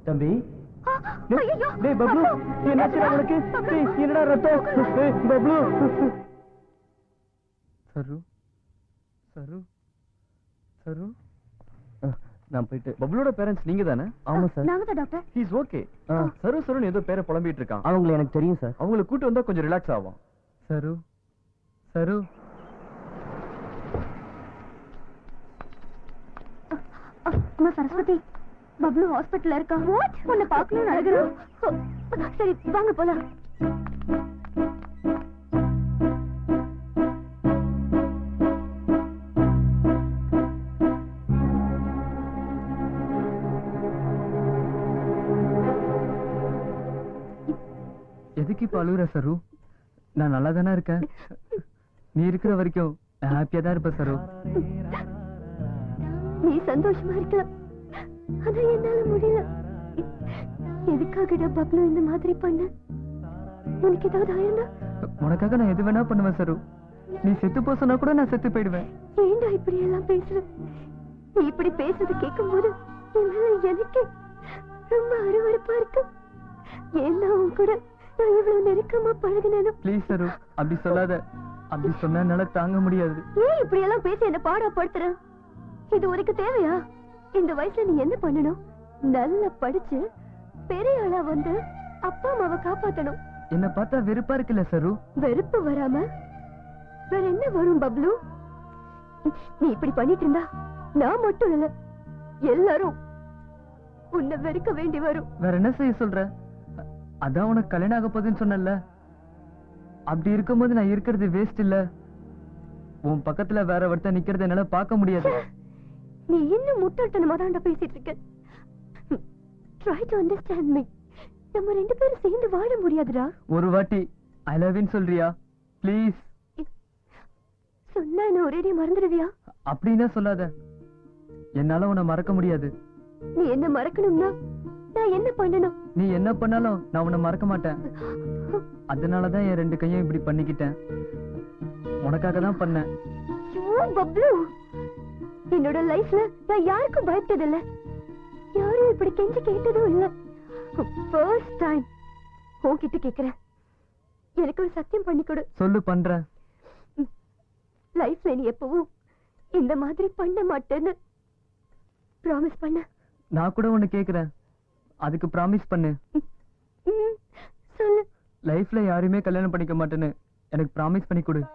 தம்பி ஐயோ டேய் பப்ளு என்னாச்சுடா உனக்கு டேய் என்னடா ரத்தம் டேய் பப்ளு சரு சரு சரு நான் போயிட்டு பப்ளோட பேரண்ட்ஸ் நீங்க தானே ஆமா சார் நாங்க தான் டாக்டர் ஹீஸ் ஓகே சரு சருன்னு ஏதோ பேரை புலம்பிட்டு இருக்கான் அவங்கள எனக்கு தெரியும் சார் அவங்களை கூட்டு வந்தா கொஞ்சம் ரிலாக்ஸ் ஆகும் சரு சரு அம்மா சரஸ்வதி பப்ளு ஹாஸ்பிட்டல்ல இருக்கா வாட் உன்னை பார்க்கணும்னு அழுகுறான் சரி வாங்க போலாம் எதுக்கு இப்ப அழுகுற சரு நான் நல்லா தானே இருக்கேன் நீ இருக்கிற வரைக்கும் நான் ஹாப்பியா தான் இருப்பேன் சரு நீ சந்தோஷமா இருக்கலாம் ஆனா என்னால முடியல எதுக்காகடா பப்ளு இந்த மாதிரி பண்ண உனக்கு ஏதாவது ஆயிருந்தா உனக்காக நான் எது வேணா பண்ணுவேன் சரு நீ செத்து போ சொன்னா கூட நான் செத்து போயிடுவேன் ஏண்டா இப்படி எல்லாம் பேசுற நீ இப்படி பேசுறது கேட்கும்போது என் மேல எனக்கு ரொம்ப அருவருப்பா இருக்கு ஏன்னா உன் கூட நான் இவ்வளவு நெருக்கமா பழகினேனோ ப்ளீஸ் சரு அப்படி சொல்லாத அப்படி சொன்னா என்னால தாங்க முடியாது ஏன் இப்படி எல்லாம் பேசி என்ன பாடப்படுத்துற இது உனக்கு தேவையா இந்த வயசுல நீ என்ன பண்ணணும் நல்லா படிச்சு பெரிய ஆளா வந்து அப்பா அம்மாவை காப்பாத்தணும் என்ன பார்த்தா வெறுப்பா இருக்குல்ல சரு வெறுப்பு வராம வேற என்ன வரும் பப்ளு நீ இப்படி பண்ணிட்டு இருந்தா நான் மட்டும் இல்ல எல்லாரும் உன்னை வெறுக்க வேண்டி வரும் வேற என்ன செய்ய சொல்ற அ- அதான் உனக்கு கல்யாணம் ஆக போகுதுன்னு சொன்னல அப்படி இருக்கும்போது நான் இருக்கிறது வேஸ்ட் இல்ல உன் பக்கத்துல வேற ஒருத்தன் நிக்கிறது என்னால பார்க்க முடியாது நீ இன்னும் முட்டாள்தனமா தான்டா பேசிட்டு இருக்க ட்ரை டு அண்டர்ஸ்டாண்ட் மீ நம்ம ரெண்டு பேரும் சேர்ந்து வாழ முடியாதுடா ஒரு வாட்டி ஐ லவ் சொல்றியா ப்ளீஸ் சொன்னா என்ன ஒரேடி மறந்துடுவியா அப்படின்னா சொல்லாத என்னால உன்னை மறக்க முடியாது நீ என்ன மறக்கணும்னா நான் என்ன பண்ணணும் நீ என்ன பண்ணாலும் நான் உன்னை மறக்க மாட்டேன் அதனாலதான் என் ரெண்டு கையும் இப்படி பண்ணிக்கிட்டேன் உனக்காக தான் பண்ணேன் ஐயோ, பப்ளு என்னோட லைஃப்ல நான் யாருக்கும் பயப்பட்டதில்ல யாரும் இப்படி கெஞ்சி கேட்டதும் இல்ல ஃபர்ஸ்ட் டைம் உன்கிட்ட கேக்குறேன் எனக்கு ஒரு சத்தியம் பண்ணி கொடு சொல்லு பண்றேன் லைஃப்ல நீ எப்பவும் இந்த மாதிரி பண்ண மாட்டேன்னு ப்ராமிஸ் பண்ண நான் கூட ஒண்ணு கேக்குறேன் அதுக்கு ப்ராமிஸ் பண்ணு ம், சொல்லு லைஃப்ல யாரையுமே கல்யாணம் பண்ணிக்க மாட்டேன்னு எனக்கு ப்ராமிஸ் பண்ணி கொடு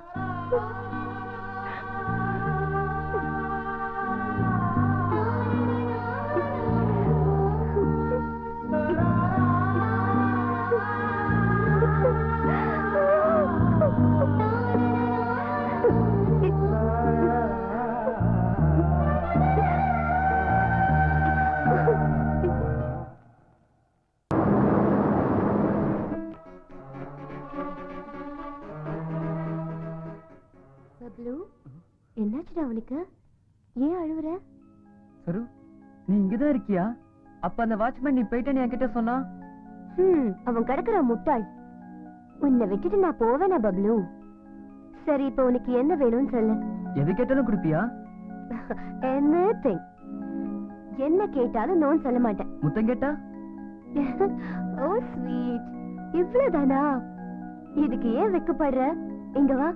பப்ளு என்னாச்சுடா அவனுக்கு ஏன் அழுவுற சரு நீ இங்கதான் இருக்கியா அப்ப அந்த வாட்ச்மேன் நீ போயிட்டேன்னு என்கிட்ட சொன்னா ஹம், அவன் கிடக்குறான் முட்டாள் உன்னை விட்டுட்டு நான் போவேனா பப்ளு சரி இப்ப உனக்கு என்ன வேணும்னு சொல்லு எது கேட்டாலும் கொடுப்பியா anything என்ன கேட்டாலும் நோன் சொல்ல மாட்டேன் முத்தம் கேட்டா ஓ ஸ்வீட் இவ்வளவுதானா இதுக்கு ஏன் வெக்கப்படுற இங்க வா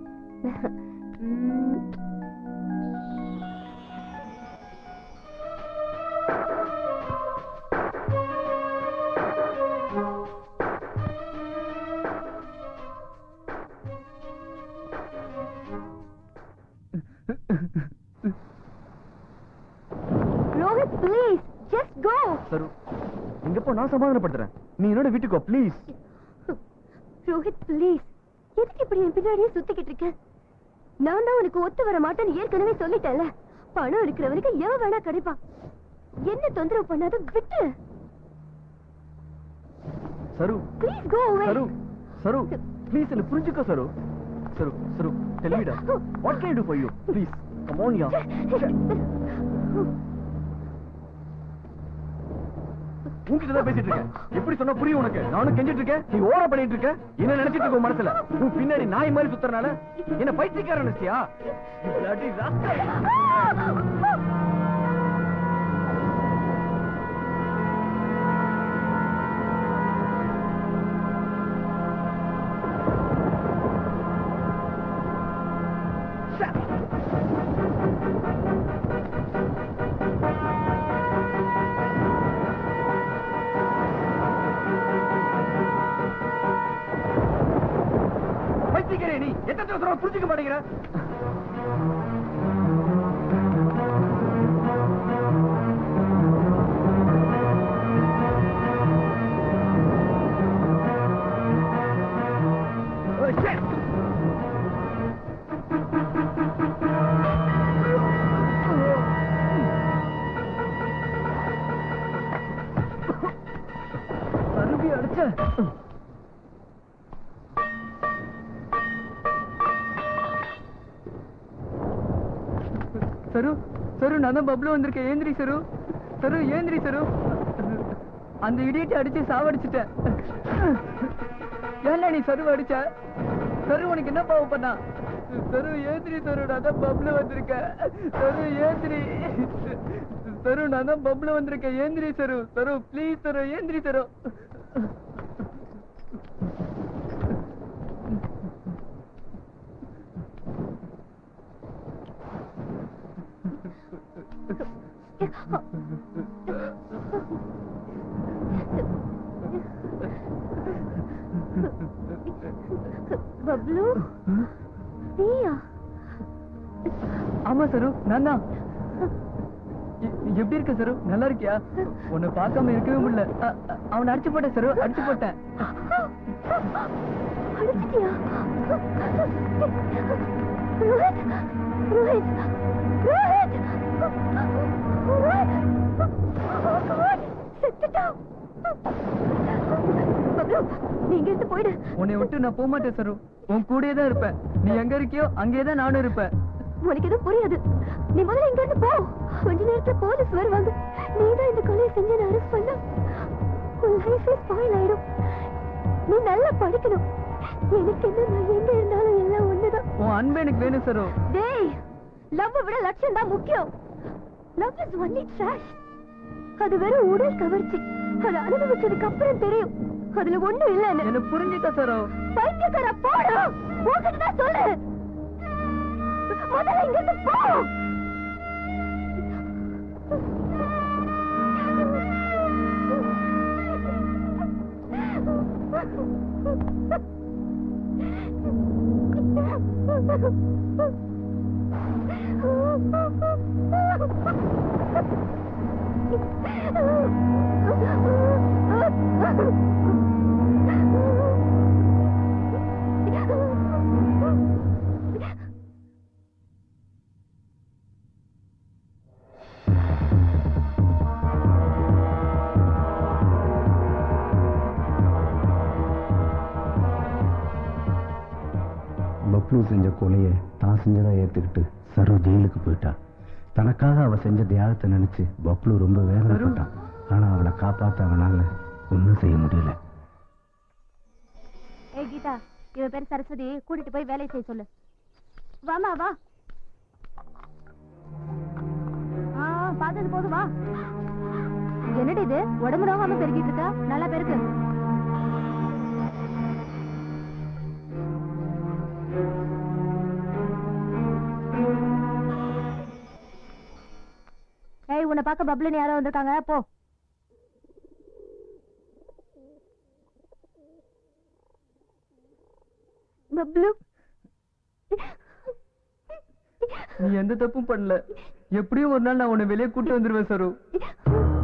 ம். ரோஹித் ப்ளீஸ் ஜஸ்ட் கோ சரு இங்க போ நான் சமாதானப்படுத்துறேன் நீ என்னோட வீட்டுக்கோ ப்ளீஸ் ரோஹித் ப்ளீஸ் எதுக்கு இப்படி என் பின்னாடியே சுத்திக்கிட்டு இருக்க நான் தான் உனக்கு ஒத்து வர மாட்டேன்னு ஏற்கனவே சொல்லிட்டேன்ல பணம் இருக்கிறவனுக்கு எவன் வேணா கிடைப்பான் என்ன தொந்தரவு பண்ணாத விட்டு சரு ப்ளீஸ் கோ சரு சரு ப்ளீஸ் என்ன புரிஞ்சுக்கோ சரு சரு சரு டெல் மீ டா what can do for you please come on யா உன்கிட்ட தான் பேசிட்டு இருக்கேன் எப்படி சொன்னா புரியும் உனக்கு நானும் கெஞ்சிட்டு இருக்கேன் நீ ஓவரா பண்ணிட்டு இருக்க என்ன நினைச்சிட்டு இருக்க உன் மனசுல உன் பின்னாடி நாய் மாதிரி சுத்துறனால என்ன பைத்தியக்கார நினைச்சியா You bloody rascal. சொல்ற புரிஞ்சுக்க மாட்டேங்கிற Oh, shit! அருவி அடிச்ச சரு சரு நான் தான் பப்ளு வந்திருக்கேன் ஏந்திரி சரு சரு ஏந்திரி சரு அந்த இடியட்டை அடிச்சு சாவடிச்சிட்டேன் ஏன்டா நீ சரு அடிச்ச சரு உனக்கு என்ன பாவம் பண்ணா சரு ஏந்திரி சரு நான் தான் பப்ளு வந்திருக்கேன் சரு ஏந்திரி சரு நான் தான் பப்ளு வந்திருக்கேன் ஏந்திரி சரு சரு ப்ளீஸ் சரு ஏந்திரி சரு பப்ளு நீயா ஆமா சரு நான் தான் எ- எப்படி இருக்க சரு நல்லா இருக்கியா உன்னை பார்க்காம இருக்கவே முடியல அ- அ- அவனை அடிச்சு போட்டேன் சரு அடிச்சு போட்டேன் அடிச்சிட்டியா ரோஹித் ரோஹித் ரோஹித் ரோஹித் செத்துட்டான் பப்ளு நீ இங்க இருந்து போயிடு உன்னை விட்டு நான் போக மாட்டேன் சரு உன் கூடயே தான் இருப்பேன் நீ எங்க இருக்கியோ அங்கேயே தான் நானும் இருப்பேன் உனக்கு எதுவும் புரியாது நீ முதல்ல இங்க இருந்து போ கொஞ்ச நேரத்துல போலீஸ் வருவாங்க நீ தான் இந்த கொலையை செஞ்சு அரெஸ்ட் பண்ண உன் லைஃபே ஸ்பாயில் ஆயிடும் நீ நல்லா படிக்கணும் எனக்கு என்ன நான் எங்க இருந்தாலும் எல்லாம் ஒண்ணுதான் உன் அன்பு எனக்கு வேணும் சரு டேய் லவ் விட லட்சியம் தான் முக்கியம் லவ் இஸ் ஒன்லி ட்ராஷ் அது வெறும் உடல் கவர்ச்சி அது அனுபவிச்சதுக்கு அப்புறம் தெரியும் அதுல ஒண்ணும் இல்லன்னு என்ன புரிஞ்சுக்க சரு பைத்தியக்கார போடா உன்கிட்ட தான் சொல்லு முதல்ல இங்க இருந்து போ பப்ளு செஞ்ச கொலையை தான் செஞ்சதா ஏத்துக்கிட்டு சரு ஜெயிலுக்கு போயிட்டா தனக்காக அவ செஞ்ச தியாகத்தை நினைச்சு பப்ளு ரொம்ப வேதனைப்பட்டான் ஆனா அவளை காப்பாத்த அவனால ஒண்ணும் செய்ய முடியல ஏய் கீதா இவ பேர் சரஸ்வதி கூட்டிட்டு போய் வேலையை செய்ய சொல்லு வாமா வா ஆ பார்த்தது போதும் வா என்னடி இது உடம்பு நோகாம பெருக்கிட்டு இருக்க நல்லா பெருக்கு ஏய் உன்னை பார்க்க பப்ளுன்னு யாரோ வந்திருக்காங்க போ பப்ளு நீ எந்த தப்பும் பண்ணல எப்படியும் ஒரு நாள் நான் உன்னை வெளியே கூட்டு வந்துருவேன் சரு